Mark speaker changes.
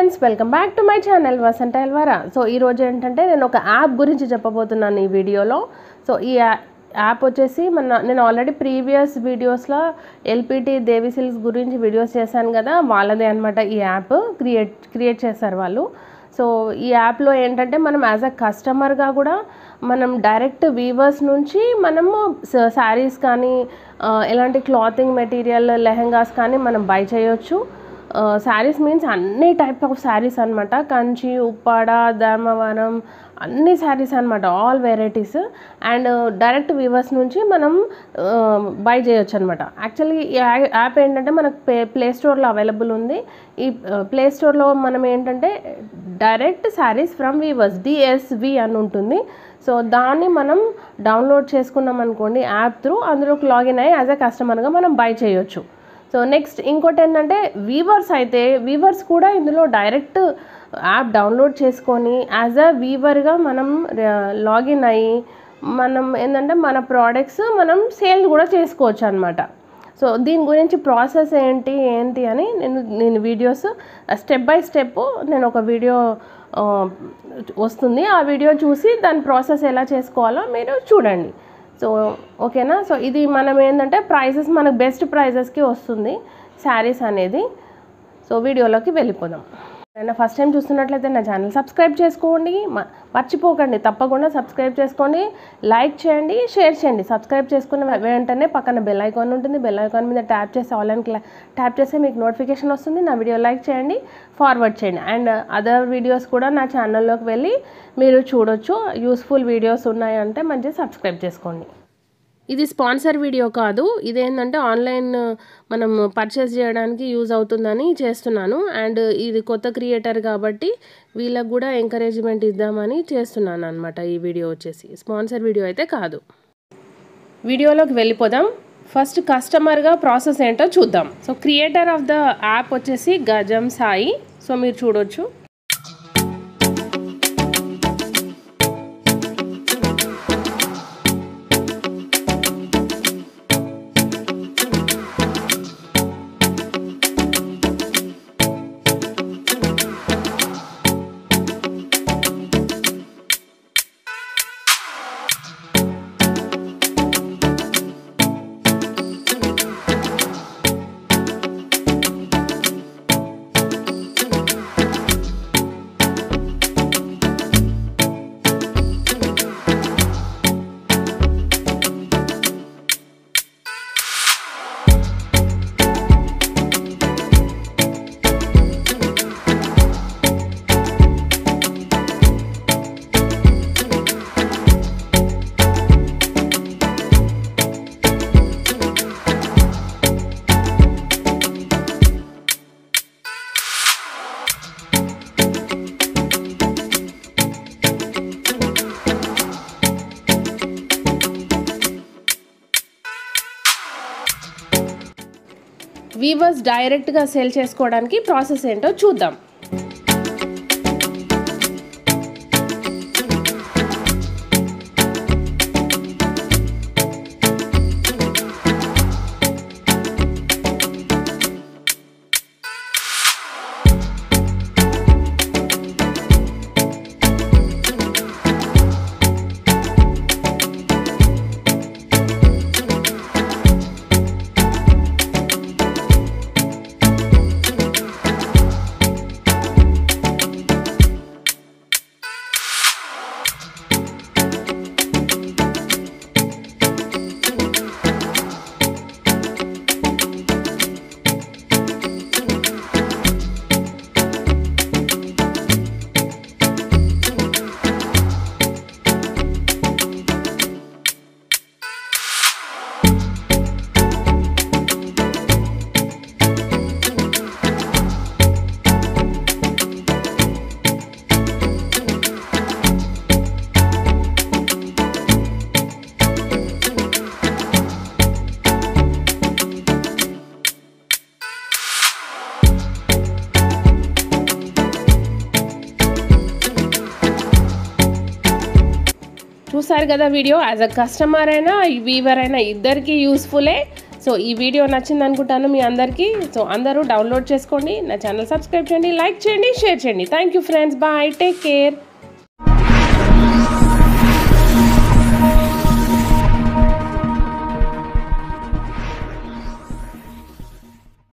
Speaker 1: friends welcome back to my channel Vasantha ఎల్వారా so ఈరోజు ఏంటంటే నేను ఒక యాప్ గురించి చెప్పబోతున్నాను ఈ వీడియోలో సో ఈ యా- యాప్ వచ్చేసి మన నేను ఆల్రెడీ ప్రీవియస్ వీడియోస్లో ఎల్పిటి దేవి సిల్క్స్ గురించి వీడియోస్ చేశాను కదా వాళ్ళదే అనమాట ఈ యాప్ క్రియేట్ క్రియేట్ చేశారు వాళ్ళు సో ఈ యాప్లో ఏంటంటే మనం యాజ్ అ కస్టమర్గా కూడా మనం డైరెక్ట్ వీవర్స్ నుంచి మనము శారీస్ కానీ ఆ, ఎలాంటి క్లాతింగ్ మెటీరియల్ లెహంగాస్ కానీ మనం బై చేయొచ్చు శారీస్ మీన్స్ అన్ని టైప్ ఆఫ్ శారీస్ అనమాట కంచి ఉప్పాడ ధర్మవరం అన్ని శారీస్ అనమాట all varieties and direct weavers నుంచి మనం బై చేయొచ్చు అనమాట యాక్చువల్లీ ఈ యా- యాప్ ఏంటంటే మనకు ప్లే ప్లే స్టోర్లో అవైలబుల్ ఉంది ఈ ప్లే స్టోర్లో మనం ఏంటంటే direct saris from weavers DSV అని ఉంటుంది సో దాన్ని మనం డౌన్లోడ్ చేసుకున్నాం అనుకోండి యాప్ త్రూ అందులోకి లాగిన్ అయ్యి యాజ్ అ కస్టమర్గా మనం బై చేయొచ్చు సో నెక్స్ట్ ఇంకోటి ఏంటంటే వీవర్స్ అయితే వీవర్స్ కూడా ఇందులో డైరెక్ట్ యాప్ డౌన్లోడ్ చేసుకొని యాజ్ అ వీవర్గా మనం లాగిన్ అయ్యి మనం ఏంటంటే మన ప్రోడక్ట్స్ మనం సేల్ కూడా చేసుకోవచ్చు అనమాట సో దీని గురించి ప్రాసెస్ ఏంటి ఏంటి అని నేను నేను వీడియోస్ స్టెప్ బై స్టెప్ నేను ఒక వీడియో ఆ, వస్తుంది ఆ వీడియో చూసి దాని ప్రాసెస్ ఎలా చేసుకోవాలో మీరు చూడండి సో ఓకేనా సో ఇది మనం ఏంటంటే ప్రైజెస్ మనకు బెస్ట్ ప్రైజెస్కి వస్తుంది శారీస్ అనేది సో వీడియోలోకి వెళ్ళిపోదాం నేను ఫస్ట్ టైం చూస్తున్నట్లయితే నా ఛానల్ సబ్స్క్రైబ్ చేసుకోండి మ- మర్చిపోకండి తప్పకుండా సబ్స్క్రైబ్ చేసుకోండి లైక్ చేయండి షేర్ చేయండి సబ్స్క్రైబ్ చేసుకున్న వె- వెంటనే పక్కన బెల్ ఐకాన్ ఉంటుంది బెల్ ఐకాన్ మీద ట్యాప్ చేసి ఆల్ అండ్ ట్యాప్ చేస్తే మీకు నోటిఫికేషన్ వస్తుంది నా వీడియో లైక్ చేయండి ఫార్వర్డ్ చేయండి అండ్ అదర్ వీడియోస్ కూడా నా ఛానల్లోకి వెళ్ళి మీరు చూడొచ్చు యూస్ఫుల్ వీడియోస్ ఉన్నాయంటే మంచిగా సబ్స్క్రైబ్ చేసుకోండి ఇది స్పాన్సర్ వీడియో కాదు ఇదేంటంటే ఆన్లైన్ మనం పర్చేస్ చేయడానికి యూజ్ అవుతుందని చేస్తున్నాను అండ్ ఇది కొత్త క్రియేటర్ కాబట్టి వీళ్ళకు కూడా ఎంకరేజ్మెంట్ ఇద్దామని చేస్తున్నాను అనమాట ఈ వీడియో వచ్చేసి స్పాన్సర్ వీడియో అయితే కాదు వీడియోలోకి వెళ్ళిపోదాం ఫస్ట్ కస్టమర్గా ప్రాసెస్ ఏంటో చూద్దాం so creator of the app వచ్చేసి గజం సాయి సో మీరు చూడొచ్చు వీవర్స్ డైరెక్ట్గా సేల్ చేసుకోవడానికి ప్రాసెస్ ఏంటో చూద్దాం చూసారు కదా వీడియో యాజ్ అ కస్టమర్ అయినా వీవర్ అయినా ఇద్దరికి యూస్ఫుల్లే సో ఈ వీడియో నచ్చింది అనుకుంటాను మీ అందరికీ సో అందరూ డౌన్లోడ్ చేసుకోండి నా ఛానల్ సబ్స్క్రైబ్ చేయండి లైక్ చేయండి షేర్ చేయండి thank you friends bye take care